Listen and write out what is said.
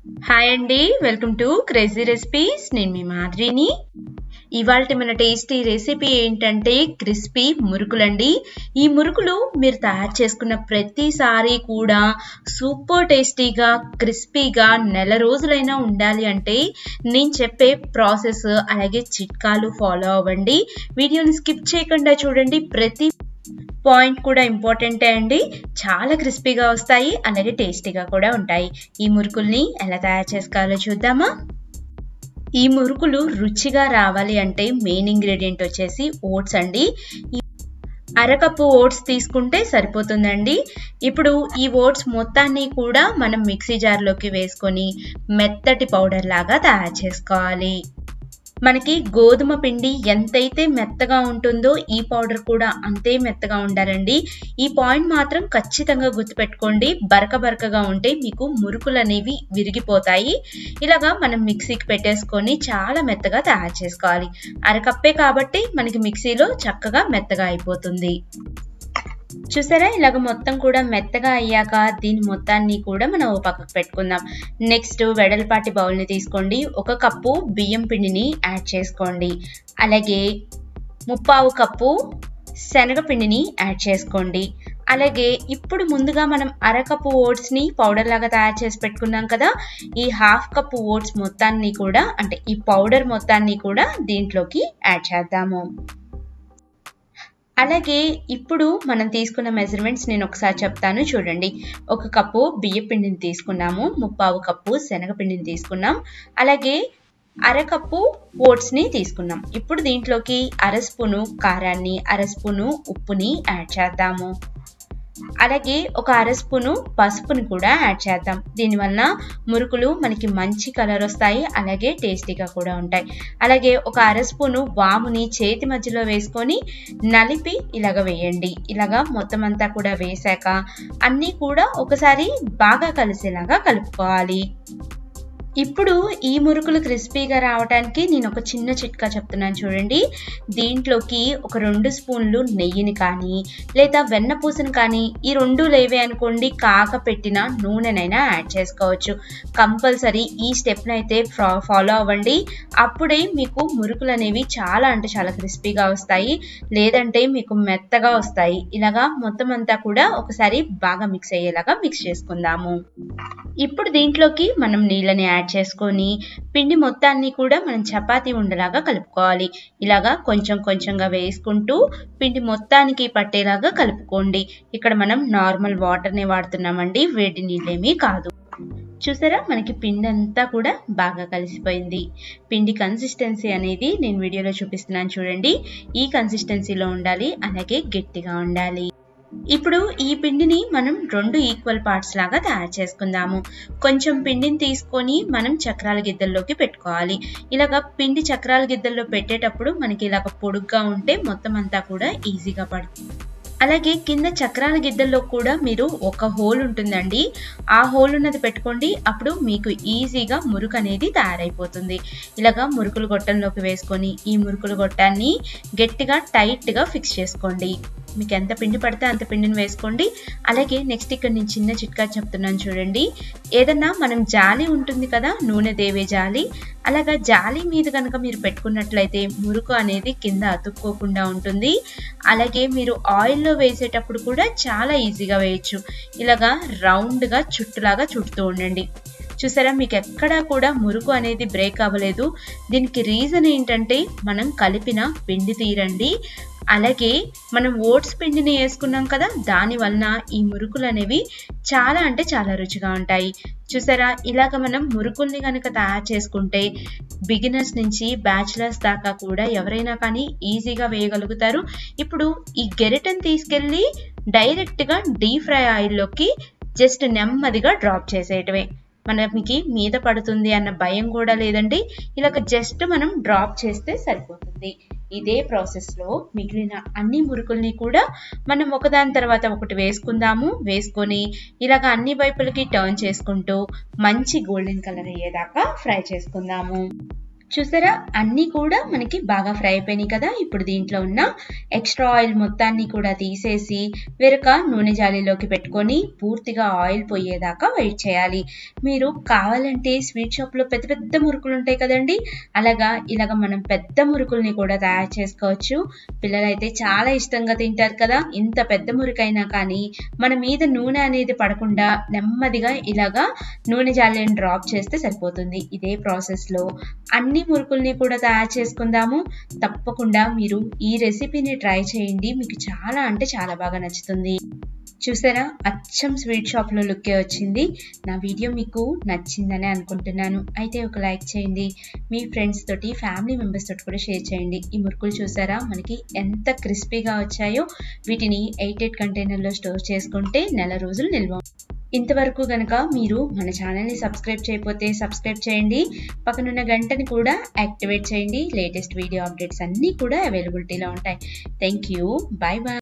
hi అండి welcome to crazy recipes నేను మీ మాధురిని ఇవాళ మన టేస్టీ రెసిపీ ఏంటంటే క్రిస్పీ మురుకులండి ఈ మురుకులు మీరు తయారు చేసుకున్న ప్రతిసారి కూడా సూపర్ టేస్టీగా క్రిస్పీగా నెల రోజులైనా ఉండాలి అంటే నేను చెప్పే ప్రాసెస్ అలాగే చిట్కాలు ఫాలో అవ్వండి వీడియోని స్కిప్ చేయకుండా చూడండి ప్రతి పాయింట్ కూడా ఇంపార్టెంటే అండి చాలా క్రిస్పీగా వస్తాయి అలాగే టేస్టీగా కూడా ఉంటాయి ఈ మురుకుల్ని ఎలా తయారు చేసుకోవాలో చూద్దామా ఈ మురుకులు రుచిగా రావాలి అంటే మెయిన్ ఇంగ్రీడియంట్ వచ్చేసి ఓట్స్ అండి అరకప్పు ఓట్స్ తీసుకుంటే సరిపోతుందండి ఇప్పుడు ఈ ఓట్స్ మొత్తాన్ని కూడా మనం మిక్సీ జార్లోకి వేసుకొని మెత్తటి పౌడర్ లాగా తయారు చేసుకోవాలి మనకి గోధుమ పిండి ఎంతైతే మెత్తగా ఉంటుందో ఈ పౌడర్ కూడా అంతే మెత్తగా ఉండాలండి ఈ పాయింట్ మాత్రం ఖచ్చితంగా గుర్తుపెట్టుకోండి బరక బరకగా ఉంటే మీకు మురుకులు అనేవి విరిగిపోతాయి ఇలాగా మనం మిక్సీకి పెట్టేసుకొని చాలా మెత్తగా తయారు చేసుకోవాలి అరకప్పే కాబట్టి మనకి మిక్సీలో చక్కగా మెత్తగా అయిపోతుంది చూసారా ఇలాగ మొత్తం కూడా మెత్తగా అయ్యాక దీని మొత్తాన్ని కూడా మనం ఓ పక్కకు పెట్టుకుందాం నెక్స్ట్ వెడల్పాటి బౌల్ని తీసుకోండి ఒక కప్పు బియ్యం పిండిని యాడ్ చేసుకోండి అలాగే ముప్పావు కప్పు శనగపిండిని యాడ్ చేసుకోండి అలాగే ఇప్పుడు ముందుగా మనం అరకప్పు ఓట్స్ని పౌడర్ లాగా తయారు చేసి పెట్టుకున్నాం కదా ఈ హాఫ్ కప్పు ఓట్స్ మొత్తాన్ని కూడా అంటే ఈ పౌడర్ మొత్తాన్ని కూడా దీంట్లోకి యాడ్ చేద్దాము అలాగే ఇప్పుడు మనం తీసుకున్న మెజర్మెంట్స్ నేను ఒకసారి చెప్తాను చూడండి ఒక కప్పు బియ్య పిండిని తీసుకున్నాము ముప్పావు కప్పు శనగపిండిని తీసుకున్నాం అలాగే అరకప్పు ఓట్స్ని తీసుకున్నాం ఇప్పుడు దీంట్లోకి అర స్పూను కారాన్ని అర స్పూను ఉప్పుని యాడ్ చేద్దాము అలాగే ఒక అర స్పూను పసుపుని కూడా యాడ్ చేద్దాం దీనివల్ల మురుకులు మనకి మంచి కలర్ వస్తాయి అలాగే టేస్టీగా కూడా ఉంటాయి అలాగే ఒక అర స్పూను వాముని చేతి మధ్యలో వేసుకొని నలిపి ఇలాగ వేయండి ఇలాగా మొత్తం అంతా కూడా వేశాక అన్నీ కూడా ఒకసారి బాగా కలిసేలాగా కలుపుకోవాలి ఇప్పుడు ఈ మురుకులు క్రిస్పీగా రావడానికి నేను ఒక చిన్న చిట్కా చెప్తున్నాను చూడండి దీంట్లోకి ఒక రెండు స్పూన్లు నెయ్యిని కానీ లేదా వెన్నపూసను కానీ ఈ రెండు లేవే అనుకోండి కాక పెట్టిన నూనెనైనా యాడ్ చేసుకోవచ్చు కంపల్సరీ ఈ స్టెప్ని అయితే ఫాలో అవ్వండి అప్పుడే మీకు మురుకులు అనేవి చాలా అంటే చాలా క్రిస్పీగా వస్తాయి లేదంటే మీకు మెత్తగా వస్తాయి ఇలాగా మొత్తం అంతా కూడా ఒకసారి బాగా మిక్స్ అయ్యేలాగా మిక్స్ చేసుకుందాము ఇప్పుడు దీంట్లోకి మనం నీళ్ళని యాడ్ చేసుకొని పిండి మొత్తాన్ని కూడా మనం చపాతీ ఉండలాగా కలుపుకోవాలి ఇలాగా కొంచెం కొంచెంగా వేసుకుంటూ పిండి మొత్తానికి పట్టేలాగా కలుపుకోండి ఇక్కడ మనం నార్మల్ వాటర్ని వాడుతున్నామండి వేడి నీళ్ళేమీ కాదు చూసారా మనకి పిండి అంతా కూడా బాగా కలిసిపోయింది పిండి కన్సిస్టెన్సీ అనేది నేను వీడియోలో చూపిస్తున్నాను చూడండి ఈ కన్సిస్టెన్సీలో ఉండాలి అలాగే గట్టిగా ఉండాలి ఇప్పుడు ఈ పిండిని మనం రెండు ఈక్వల్ పార్ట్స్ లాగా తయారు చేసుకుందాము కొంచెం పిండిని తీసుకొని మనం చక్రాల గిద్దల్లోకి పెట్టుకోవాలి ఇలాగ పిండి చక్రాల గిద్దల్లో పెట్టేటప్పుడు మనకి ఇలాగ పొడుగ్గా ఉంటే మొత్తం అంతా కూడా ఈజీగా పడుతుంది అలాగే కింద చక్రాల గిద్దల్లో కూడా మీరు ఒక హోల్ ఉంటుందండి ఆ హోల్ ఉన్నది పెట్టుకోండి అప్పుడు మీకు ఈజీగా మురుకు అనేది తయారైపోతుంది ఇలాగా మురుకులు గొట్టంలోకి వేసుకొని ఈ మురుకులు గొట్టాన్ని గట్టిగా టైట్గా ఫిక్స్ చేసుకోండి మీకు ఎంత పిండి పడితే అంత పిండిని వేసుకోండి అలాగే నెక్స్ట్ ఇక్కడ నేను చిన్న చిట్కా చెప్తున్నాను చూడండి ఏదన్నా మనం జాలి ఉంటుంది కదా నూనె దేవే జాలి అలాగా జాలి మీద కనుక మీరు పెట్టుకున్నట్లయితే మురుకు అనేది కింద అతుక్కోకుండా ఉంటుంది అలాగే మీరు ఆయిల్లో వేసేటప్పుడు కూడా చాలా ఈజీగా వేయచ్చు ఇలాగా రౌండ్గా చుట్టులాగా చుడుతూ ఉండండి చూసారా మీకు ఎక్కడా కూడా మురుకు అనేది బ్రేక్ అవ్వలేదు దీనికి రీజన్ ఏంటంటే మనం కలిపిన పిండి తీరండి అలాగే మనం ఓట్స్ పిండిని వేసుకున్నాం కదా దాని వలన ఈ మురుకులు అనేవి చాలా అంటే చాలా రుచిగా ఉంటాయి చూసారా ఇలాగ మనం మురుకుల్ని కనుక తయారు చేసుకుంటే బిగినర్స్ నుంచి బ్యాచిలర్స్ దాకా కూడా ఎవరైనా కానీ ఈజీగా వేయగలుగుతారు ఇప్పుడు ఈ గెరిటను తీసుకెళ్ళి డైరెక్ట్గా డీప్ ఫ్రై ఆయిల్లోకి జస్ట్ నెమ్మదిగా డ్రాప్ చేసేయటమే మనకి మీద పడుతుంది అన్న భయం కూడా లేదండి ఇలాగ జస్ట్ మనం డ్రాప్ చేస్తే సరిపోతుంది ఇదే ప్రాసెస్లో మిగిలిన అన్ని మురుకుల్ని కూడా మనం ఒకదాని తర్వాత ఒకటి వేసుకుందాము వేసుకొని ఇలాగ అన్ని వైపులకి టర్న్ చేసుకుంటూ మంచి గోల్డెన్ కలర్ అయ్యేదాకా ఫ్రై చేసుకుందాము చూసారా అన్నీ కూడా మనకి బాగా ఫ్రై అయిపోయినాయి కదా ఇప్పుడు దీంట్లో ఉన్న ఎక్స్ట్రా ఆయిల్ మొత్తాన్ని కూడా తీసేసి వేరొక నూనె జాలీలోకి పెట్టుకొని పూర్తిగా ఆయిల్ పోయేదాకా వెయిట్ చేయాలి మీరు కావాలంటే స్వీట్ షాప్లో పెద్ద పెద్ద మురుకులు ఉంటాయి కదండి అలాగా ఇలాగ మనం పెద్ద మురుకుల్ని కూడా తయారు చేసుకోవచ్చు పిల్లలైతే చాలా ఇష్టంగా తింటారు కదా ఇంత పెద్ద మురుకైనా కానీ మన మీద నూనె అనేది పడకుండా నెమ్మదిగా ఇలాగా నూనె జాలీని డ్రాప్ చేస్తే సరిపోతుంది ఇదే ప్రాసెస్లో అన్ని మురుకుల్ని కూడా తయారు చేసుకుందాము తప్పకుండా మీరు ఈ రెసిపీని ట్రై చేయండి మీకు చాలా అంటే చాలా బాగా నచ్చుతుంది చూసారా అచ్చం స్వీట్ షాప్లో లుక్కే వచ్చింది నా వీడియో మీకు నచ్చిందని అనుకుంటున్నాను అయితే ఒక లైక్ చేయండి మీ ఫ్రెండ్స్ తోటి ఫ్యామిలీ మెంబర్స్ తోటి కూడా షేర్ చేయండి ఈ మురుకులు చూసారా మనకి ఎంత క్రిస్పీగా వచ్చాయో వీటిని ఎయిట్ ఎయిట్ కంటైనర్లో స్టోర్ చేసుకుంటే నెల రోజులు నిల్వ ఇంతవరకు కనుక మీరు మన ఛానల్ని సబ్స్క్రైబ్ చేయకపోతే సబ్స్క్రైబ్ చేయండి పక్కనున్న గంటని కూడా యాక్టివేట్ చేయండి లేటెస్ట్ వీడియో అప్డేట్స్ అన్నీ కూడా అవైలబిలిటీలో ఉంటాయి థ్యాంక్ యూ బాయ్ బాయ్